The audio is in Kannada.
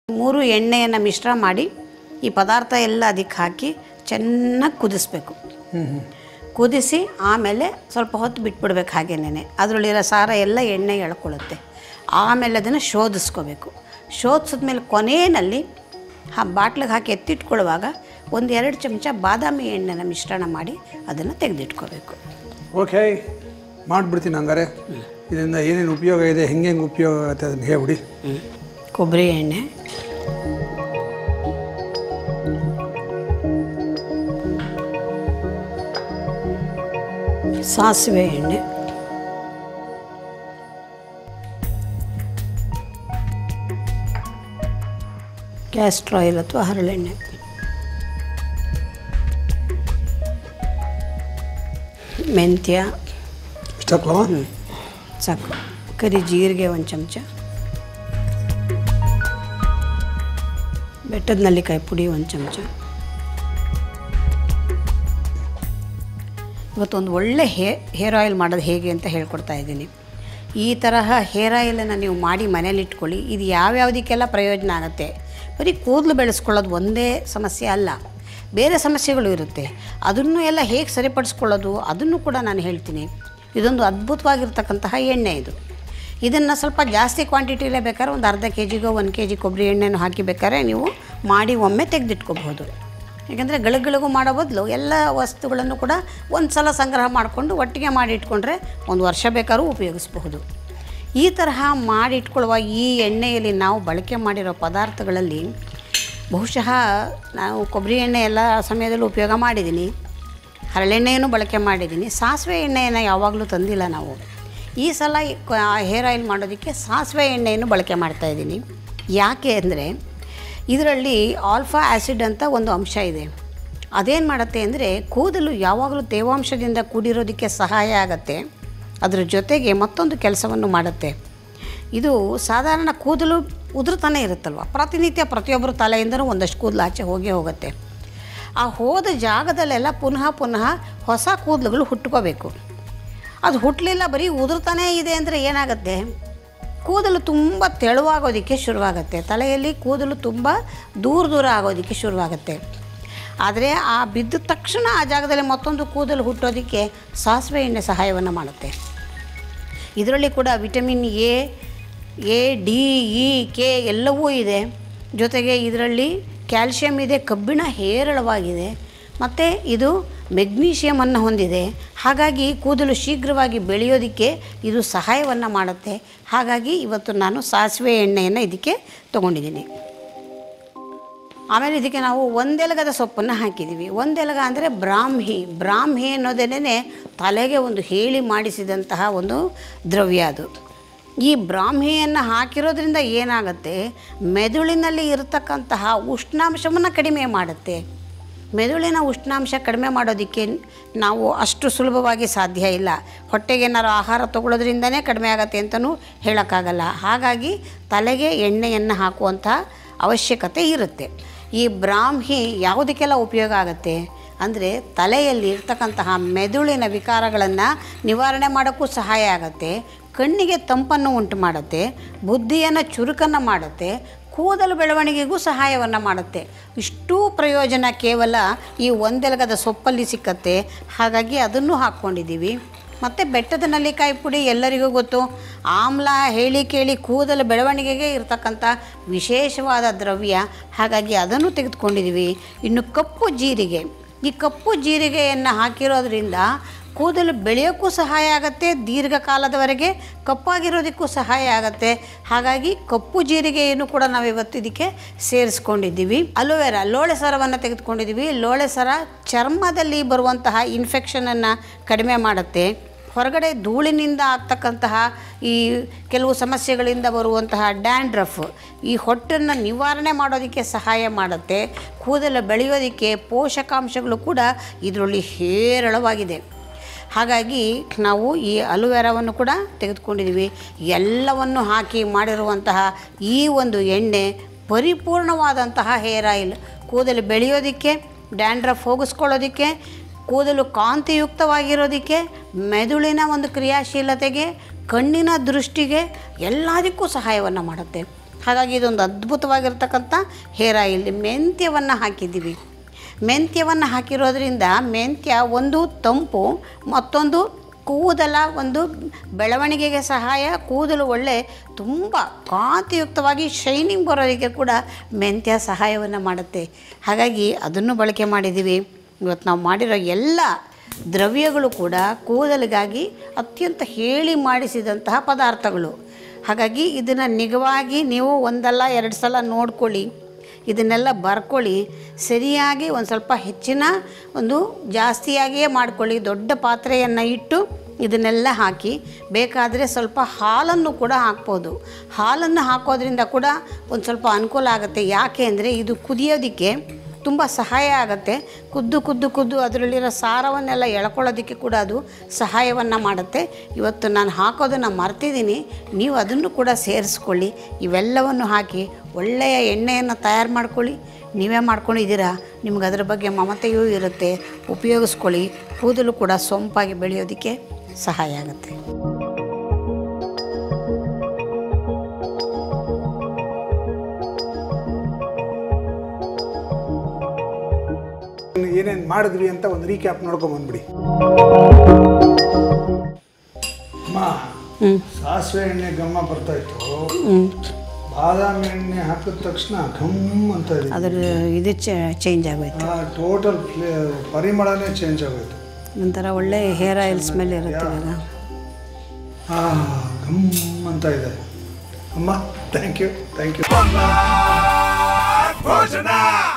ಮೂರು ಎಣ್ಣೆಯನ್ನು ಮಿಶ್ರ ಮಾಡಿ ಈ ಪದಾರ್ಥ ಎಲ್ಲ ಅದಕ್ಕೆ ಹಾಕಿ ಚೆನ್ನಾಗಿ ಕುದಿಸ್ಬೇಕು ಕುದಿಸಿ ಆಮೇಲೆ ಸ್ವಲ್ಪ ಹೊತ್ತು ಬಿಟ್ಬಿಡ್ಬೇಕು ಹಾಗೇನೆ ಅದರಲ್ಲಿರೋ ಸಾರ ಎಲ್ಲ ಎಣ್ಣೆ ಎಳ್ಕೊಳ್ಳುತ್ತೆ ಆಮೇಲೆ ಅದನ್ನು ಶೋಧಿಸ್ಕೋಬೇಕು ಶೋಧಿಸಿದ್ಮೇಲೆ ಕೊನೆಯಲ್ಲಿ ಆ ಬಾಟ್ಲಿಗೆ ಹಾಕಿ ಎತ್ತಿಟ್ಕೊಳ್ಳುವಾಗ ಒಂದು ಎರಡು ಚಮಚ ಬಾದಾಮಿ ಎಣ್ಣೆನ ಮಿಶ್ರಣ ಮಾಡಿ ಅದನ್ನು ತೆಗೆದಿಟ್ಕೋಬೇಕು ಓಕೆ ಮಾಡಿಬಿಡ್ತೀನಿ ಹಂಗಾರೆ ಇದರಿಂದ ಏನೇನು ಉಪಯೋಗ ಇದೆ ಹೆಂಗೆ ಹೆಂಗೆ ಉಪಯೋಗ ಆಗುತ್ತೆ ಅದನ್ನು ಹೇಳ್ಬಿಡಿ ಕೊಬ್ಬರಿ ಎಣ್ಣೆ ಸಾಸಿವೆ ಎಣ್ಣೆ ಕ್ಯಾಸ್ಟ್ರ್ ಆಯಿಲ್ ಅಥವಾ ಹರಳೆಣ್ಣೆ ಮೆಂತ್ಯ ಇಷ್ಟ ಹಾಕ್ಲವಾ ಸಾಕು ಕರಿ ಜೀರಿಗೆ ಒಂದು ಚಮಚ ಬೆಟ್ಟದ ನಲ್ಲಿಕಾಯಿ ಪುಡಿ ಒಂದು ಚಮಚ ಇವತ್ತೊಂದು ಒಳ್ಳೆ ಹೇ ಹೇರ್ ಆಯಿಲ್ ಮಾಡೋದು ಹೇಗೆ ಅಂತ ಹೇಳ್ಕೊಡ್ತಾ ಇದ್ದೀನಿ ಈ ತರಹ ಹೇರ್ ಆಯಿಲನ್ನು ನೀವು ಮಾಡಿ ಮನೇಲಿ ಇಟ್ಕೊಳ್ಳಿ ಇದು ಯಾವ್ಯಾವುದಕ್ಕೆಲ್ಲ ಪ್ರಯೋಜನ ಆಗುತ್ತೆ ಬರೀ ಕೂದಲು ಬೆಳೆಸ್ಕೊಳ್ಳೋದು ಒಂದೇ ಸಮಸ್ಯೆ ಅಲ್ಲ ಬೇರೆ ಸಮಸ್ಯೆಗಳು ಇರುತ್ತೆ ಅದನ್ನು ಎಲ್ಲ ಹೇಗೆ ಸರಿಪಡಿಸ್ಕೊಳ್ಳೋದು ಅದನ್ನು ಕೂಡ ನಾನು ಹೇಳ್ತೀನಿ ಇದೊಂದು ಅದ್ಭುತವಾಗಿರ್ತಕ್ಕಂತಹ ಎಣ್ಣೆ ಇದು ಇದನ್ನು ಸ್ವಲ್ಪ ಜಾಸ್ತಿ ಕ್ವಾಂಟಿಟಿಲೇ ಬೇಕಾದ್ರೆ ಒಂದು ಅರ್ಧ ಕೆ ಜಿಗೋ ಒಂದು ಕೆ ಜಿ ಕೊಬ್ಬರಿ ಎಣ್ಣೆನೂ ಹಾಕಿ ಬೇಕಾದ್ರೆ ನೀವು ಮಾಡಿ ಒಮ್ಮೆ ತೆಗೆದಿಟ್ಕೋಬಹುದು ಯಾಕೆಂದರೆ ಗಳಿಗಳಿಗೂ ಮಾಡೋ ಬದಲು ಎಲ್ಲ ವಸ್ತುಗಳನ್ನು ಕೂಡ ಒಂದು ಸಲ ಸಂಗ್ರಹ ಮಾಡಿಕೊಂಡು ಒಟ್ಟಿಗೆ ಮಾಡಿ ಇಟ್ಕೊಂಡ್ರೆ ಒಂದು ವರ್ಷ ಬೇಕಾದ್ರೂ ಉಪಯೋಗಿಸಬಹುದು ಈ ತರಹ ಮಾಡಿ ಇಟ್ಕೊಳ್ಳುವ ಈ ಎಣ್ಣೆಯಲ್ಲಿ ನಾವು ಬಳಕೆ ಮಾಡಿರೋ ಪದಾರ್ಥಗಳಲ್ಲಿ ಬಹುಶಃ ನಾವು ಕೊಬ್ಬರಿ ಎಣ್ಣೆ ಎಲ್ಲ ಸಮಯದಲ್ಲೂ ಉಪಯೋಗ ಮಾಡಿದ್ದೀನಿ ಹರಳೆಣ್ಣೆಯನ್ನು ಬಳಕೆ ಮಾಡಿದ್ದೀನಿ ಸಾಸಿವೆ ಎಣ್ಣೆಯನ್ನು ಯಾವಾಗಲೂ ತಂದಿಲ್ಲ ನಾವು ಈ ಸಲ ಈ ಕ- ಹೇರ್ ಆಯಿಲ್ ಮಾಡೋದಕ್ಕೆ ಸಾಸಿವೆ ಎಣ್ಣೆಯನ್ನು ಬಳಕೆ ಮಾಡ್ತಾಯಿದ್ದೀನಿ ಯಾಕೆ ಅಂದರೆ ಇದರಲ್ಲಿ ಆಲ್ಫಾ ಆ್ಯಸಿಡ್ ಅಂತ ಒಂದು ಅಂಶ ಇದೆ ಅದೇನು ಮಾಡುತ್ತೆ ಅಂದರೆ ಕೂದಲು ಯಾವಾಗಲೂ ತೇವಾಂಶದಿಂದ ಕೂಡಿರೋದಕ್ಕೆ ಸಹಾಯ ಆಗುತ್ತೆ ಅದರ ಜೊತೆಗೆ ಮತ್ತೊಂದು ಕೆಲಸವನ್ನು ಮಾಡುತ್ತೆ ಇದು ಸಾಧಾರಣ ಕೂದಲು ಉದುರ್ತಾನೆ ಇರುತ್ತಲ್ವ ಪ್ರತಿನಿತ್ಯ ಪ್ರತಿಯೊಬ್ಬರ ತಲೆಯಿಂದನೂ ಒಂದಷ್ಟು ಕೂದಲು ಆಚೆ ಹೋಗೇ ಹೋಗುತ್ತೆ ಆ ಹೋದ ಜಾಗದಲ್ಲೆಲ್ಲ ಪುನಃ ಪುನಃ ಹೊಸ ಕೂದಲುಗಳು ಹುಟ್ಕೋಬೇಕು ಅದು ಹುಟ್ಟಲಿಲ್ಲ ಬರೀ ಉದುರ್ತಾನೇ ಇದೆ ಅಂದರೆ ಏನಾಗುತ್ತೆ ಕೂದಲು ತುಂಬ ತೆಳುವಾಗೋದಕ್ಕೆ ಶುರುವಾಗುತ್ತೆ ತಲೆಯಲ್ಲಿ ಕೂದಲು ತುಂಬ ದೂರ ದೂರ ಆಗೋದಕ್ಕೆ ಶುರುವಾಗುತ್ತೆ ಆದರೆ ಆ ಬಿದ್ದ ತಕ್ಷಣ ಆ ಜಾಗದಲ್ಲಿ ಮತ್ತೊಂದು ಕೂದಲು ಹುಟ್ಟೋದಕ್ಕೆ ಸಾಸಿವೆ ಎಣ್ಣೆ ಸಹಾಯವನ್ನು ಮಾಡುತ್ತೆ ಇದರಲ್ಲಿ ಕೂಡ vitamin A A D E K ಎಲ್ಲವೂ ಇದೆ ಜೊತೆಗೆ ಇದರಲ್ಲಿ ಕ್ಯಾಲ್ಶಿಯಂ ಇದೆ ಕಬ್ಬಿಣ ಹೇರಳವಾಗಿದೆ ಮತ್ತು ಇದು ಮೆಗ್ನೀಷಿಯಮನ್ನು ಹೊಂದಿದೆ ಹಾಗಾಗಿ ಕೂದಲು ಶೀಘ್ರವಾಗಿ ಬೆಳೆಯೋದಕ್ಕೆ ಇದು ಸಹಾಯವನ್ನು ಮಾಡುತ್ತೆ ಹಾಗಾಗಿ ಇವತ್ತು ನಾನು ಸಾಸಿವೆ ಎಣ್ಣೆಯನ್ನು ಇದಕ್ಕೆ ತೊಗೊಂಡಿದ್ದೀನಿ ಆಮೇಲೆ ಇದಕ್ಕೆ ನಾವು ಒಂದೆಲಗದ ಸೊಪ್ಪನ್ನು ಹಾಕಿದ್ದೀವಿ ಒಂದೆಲಗ ಅಂದರೆ ಬ್ರಾಹ್ಮಿ ಬ್ರಾಹ್ಮಿ ಅನ್ನೋದೇನೆ ತಲೆಗೆ ಒಂದು ಹೇಳಿ ಮಾಡಿಸಿದಂತಹ ಒಂದು ದ್ರವ್ಯ ಅದು ಈ ಬ್ರಾಹ್ಮಿಯನ್ನು ಹಾಕಿರೋದ್ರಿಂದ ಏನಾಗುತ್ತೆ ಮೆದುಳಿನಲ್ಲಿ ಇರತಕ್ಕಂತಹ ಉಷ್ಣಾಂಶವನ್ನು ಕಡಿಮೆ ಮಾಡುತ್ತೆ ಮೆದುಳಿನ ಉಷ್ಣಾಂಶ ಕಡಿಮೆ ಮಾಡೋದಕ್ಕೆ ನಾವು ಅಷ್ಟು ಸುಲಭವಾಗಿ ಸಾಧ್ಯ ಇಲ್ಲ ಹೊಟ್ಟೆಗೆ ಏನಾರು ಆಹಾರ ತಗೊಳ್ಳೋದ್ರಿಂದನೇ ಕಡಿಮೆ ಆಗುತ್ತೆ ಅಂತಲೂ ಹೇಳೋಕ್ಕಾಗಲ್ಲ ಹಾಗಾಗಿ ತಲೆಗೆ ಎಣ್ಣೆಯನ್ನು ಹಾಕುವಂಥ ಅವಶ್ಯಕತೆ ಇರುತ್ತೆ ಈ ಬ್ರಾಹ್ಮಿ ಯಾವುದಕ್ಕೆಲ್ಲ ಉಪಯೋಗ ಆಗುತ್ತೆ ಅಂದರೆ ತಲೆಯಲ್ಲಿ ಇರ್ತಕ್ಕಂತಹ ಮೆದುಳಿನ ವಿಕಾರಗಳನ್ನು ನಿವಾರಣೆ ಮಾಡೋಕ್ಕೂ ಸಹಾಯ ಆಗುತ್ತೆ ಕಣ್ಣಿಗೆ ತಂಪನ್ನು ಉಂಟು ಮಾಡುತ್ತೆ ಬುದ್ಧಿಯನ್ನು ಚುರುಕನ್ನು ಮಾಡುತ್ತೆ ಕೂದಲು ಬೆಳವಣಿಗೆಗೂ ಸಹಾಯವನ್ನು ಮಾಡುತ್ತೆ ಇಷ್ಟೂ ಪ್ರಯೋಜನ ಕೇವಲ ಈ ಒಂದೆಲಗದ ಸೊಪ್ಪಲ್ಲಿ ಸಿಕ್ಕತ್ತೆ ಹಾಗಾಗಿ ಅದನ್ನು ಹಾಕ್ಕೊಂಡಿದ್ದೀವಿ ಮತ್ತು ಬೆಟ್ಟದ ನಲ್ಲಿಕಾಯಿ ಪುಡಿ ಎಲ್ಲರಿಗೂ ಗೊತ್ತು ಆಮ್ಲ ಹೇಳಿ ಕೇಳಿ ಕೂದಲು ಬೆಳವಣಿಗೆಗೆ ಇರತಕ್ಕಂಥ ವಿಶೇಷವಾದ ದ್ರವ್ಯ ಹಾಗಾಗಿ ಅದನ್ನು ತೆಗೆದುಕೊಂಡಿದ್ದೀವಿ ಇನ್ನು ಕಪ್ಪು ಜೀರಿಗೆ ಈ ಕಪ್ಪು ಜೀರಿಗೆಯನ್ನು ಹಾಕಿರೋದ್ರಿಂದ ಕೂದಲು ಬೆಳೆಯೋಕ್ಕೂ ಸಹಾಯ ಆಗುತ್ತೆ ದೀರ್ಘಕಾಲದವರೆಗೆ ಕಪ್ಪಾಗಿರೋದಕ್ಕೂ ಸಹಾಯ ಆಗುತ್ತೆ ಹಾಗಾಗಿ ಕಪ್ಪು ಜೀರಿಗೆಯನ್ನು ಕೂಡ ನಾವು ಇವತ್ತು ಇದಕ್ಕೆ ಸೇರಿಸ್ಕೊಂಡಿದ್ದೀವಿ ಅಲೋವೆರಾ ಲೋಳೆ ಸರವನ್ನು ತೆಗೆದುಕೊಂಡಿದ್ದೀವಿ ಲೋಳೆ ಸರ ಚರ್ಮದಲ್ಲಿ ಬರುವಂತಹ ಇನ್ಫೆಕ್ಷನನ್ನು ಕಡಿಮೆ ಮಾಡುತ್ತೆ ಹೊರಗಡೆ ಧೂಳಿನಿಂದ ಆಗ್ತಕ್ಕಂತಹ ಈ ಕೆಲವು ಸಮಸ್ಯೆಗಳಿಂದ ಬರುವಂತಹ ಡ್ಯಾಂಡ್ರಫ್ ಈ ಹೊಟ್ಟನ್ನು ನಿವಾರಣೆ ಮಾಡೋದಕ್ಕೆ ಸಹಾಯ ಮಾಡುತ್ತೆ ಕೂದಲು ಬೆಳೆಯೋದಕ್ಕೆ ಪೋಷಕಾಂಶಗಳು ಕೂಡ ಇದರಲ್ಲಿ ಹೇರಳವಾಗಿದೆ ಹಾಗಾಗಿ ನಾವು ಈ ಅಲುವೆರಾವನ್ನು ಕೂಡ ತೆಗೆದುಕೊಂಡಿದ್ದೀವಿ ಎಲ್ಲವನ್ನು ಹಾಕಿ ಮಾಡಿರುವಂತಹ ಈ ಒಂದು ಎಣ್ಣೆ ಪರಿಪೂರ್ಣವಾದಂತಹ ಹೇರ್ ಆಯಿಲ್ ಕೂದಲು ಬೆಳೆಯೋದಕ್ಕೆ ಡ್ಯಾಂಡ್ರಫ್ ಹೋಗಿಸ್ಕೊಳ್ಳೋದಕ್ಕೆ ಕೂದಲು ಕಾಂತಿಯುಕ್ತವಾಗಿರೋದಕ್ಕೆ ಮೆದುಳಿನ ಒಂದು ಕ್ರಿಯಾಶೀಲತೆಗೆ ಕಣ್ಣಿನ ದೃಷ್ಟಿಗೆ ಎಲ್ಲದಕ್ಕೂ ಸಹಾಯವನ್ನು ಮಾಡುತ್ತೆ ಹಾಗಾಗಿ ಇದೊಂದು ಅದ್ಭುತವಾಗಿರ್ತಕ್ಕಂಥ ಹೇರ್ ಆಯಿಲ್ ಮೆಂತ್ಯವನ್ನು ಹಾಕಿದ್ದೀವಿ ಮೆಂತ್ಯವನ್ನು ಹಾಕಿರೋದ್ರಿಂದ ಮೆಂತ್ಯ ಒಂದು ತಂಪು ಮತ್ತೊಂದು ಕೂದಲ ಒಂದು ಬೆಳವಣಿಗೆಗೆ ಸಹಾಯ ಕೂದಲು ಒಳ್ಳೆ ತುಂಬ ಕಾಂತಿಯುಕ್ತವಾಗಿ ಶೈನಿಂಗ್ ಬರೋದಕ್ಕೆ ಕೂಡ ಮೆಂತ್ಯ ಸಹಾಯವನ್ನು ಮಾಡುತ್ತೆ ಹಾಗಾಗಿ ಅದನ್ನು ಬಳಕೆ ಮಾಡಿದ್ದೀವಿ ಇವತ್ತು ನಾವು ಮಾಡಿರೋ ಎಲ್ಲ ದ್ರವ್ಯಗಳು ಕೂಡ ಕೂದಲಿಗಾಗಿ ಅತ್ಯಂತ ಹೇಳಿ ಮಾಡಿಸಿದಂತಹ ಪದಾರ್ಥಗಳು ಹಾಗಾಗಿ ಇದನ್ನು ನಿಜವಾಗಿ ನೀವು ಒಂದಲ್ಲ ಎರಡು ಸಲ ನೋಡ್ಕೊಳ್ಳಿ ಇದನ್ನೆಲ್ಲ ಬರ್ಕೊಳ್ಳಿ ಸರಿಯಾಗಿ ಒಂದು ಸ್ವಲ್ಪ ಹೆಚ್ಚಿನ ಒಂದು ಜಾಸ್ತಿಯಾಗಿಯೇ ಮಾಡ್ಕೊಳ್ಳಿ ದೊಡ್ಡ ಪಾತ್ರೆಯನ್ನು ಇಟ್ಟು ಇದನ್ನೆಲ್ಲ ಹಾಕಿ ಬೇಕಾದರೆ ಸ್ವಲ್ಪ ಹಾಲನ್ನು ಕೂಡ ಹಾಕ್ಬೋದು ಹಾಲನ್ನು ಹಾಕೋದ್ರಿಂದ ಕೂಡ ಒಂದು ಸ್ವಲ್ಪ ಅನುಕೂಲ ಆಗುತ್ತೆ ಯಾಕೆ ಅಂದರೆ ಇದು ಕುದಿಯೋದಕ್ಕೆ ತುಂಬ ಸಹಾಯ ಆಗುತ್ತೆ ಕುದ್ದು ಕುದ್ದು ಕುದ್ದು ಅದರಲ್ಲಿರೋ ಸಾರವನ್ನೆಲ್ಲ ಎಳ್ಕೊಳ್ಳೋದಕ್ಕೆ ಕೂಡ ಅದು ಸಹಾಯವನ್ನು ಮಾಡುತ್ತೆ ಇವತ್ತು ನಾನು ಹಾಕೋದನ್ನು ಮರ್ತಿದ್ದೀನಿ ನೀವು ಅದನ್ನು ಕೂಡ ಸೇರಿಸ್ಕೊಳ್ಳಿ ಇವೆಲ್ಲವನ್ನು ಹಾಕಿ ಒಳ್ಳೆಯ ಎಣ್ಣೆಯನ್ನು ತಯಾರು ಮಾಡ್ಕೊಳ್ಳಿ ನೀವೇ ಮಾಡ್ಕೊಂಡಿದ್ದೀರಾ ನಿಮ್ಗೆ ಅದರ ಬಗ್ಗೆ ಮಮತೆಯೂ ಇರುತ್ತೆ ಉಪಯೋಗಿಸ್ಕೊಳ್ಳಿ ಕೂದಲು ಕೂಡ ಸೊಂಪಾಗಿ ಬೆಳೆಯೋದಕ್ಕೆ ಸಹಾಯ ಆಗುತ್ತೆ ಏನೇನು ಮಾಡಿದ್ವಿ ಅಂತ ಒಂದು ರೀಕ್ಯಾಪ್ ನೋಡ್ಕೊಂಡ್ ಬಂದ್ಬಿಡಿ ಅಮ್ಮ ಹ್ಞೂ ಸಾಸಿವೆ ಎಣ್ಣೆ ಘಮ ಬರ್ತಾ ಇತ್ತು ಹ್ಞೂ ಬಾದಾಮಿ ಎಣ್ಣೆ ಹಾಕಿದ ತಕ್ಷಣ ಘಮ್ ಅಂತ ಇದೆ ಅದರ ಇದು ಚೇಂಜ್ ಆಗೋಯ್ತು ಟೋಟಲ್ ಪರಿಮಳನೇ ಚೇಂಜ್ ಆಗೋಯ್ತು ಒಂಥರ ಒಳ್ಳೆ ಹೇರ್ ಆಯಿಲ್ ಸ್ಮೆಲ್ ಇರುತ್ತೆ ಇವಾಗ ಆ ಘಮ್ ಅಂತ ಇದೆ ಅಮ್ಮ ಥ್ಯಾಂಕ್ ಯು ಥ್ಯಾಂಕ್ ಯು ಭೋಜನ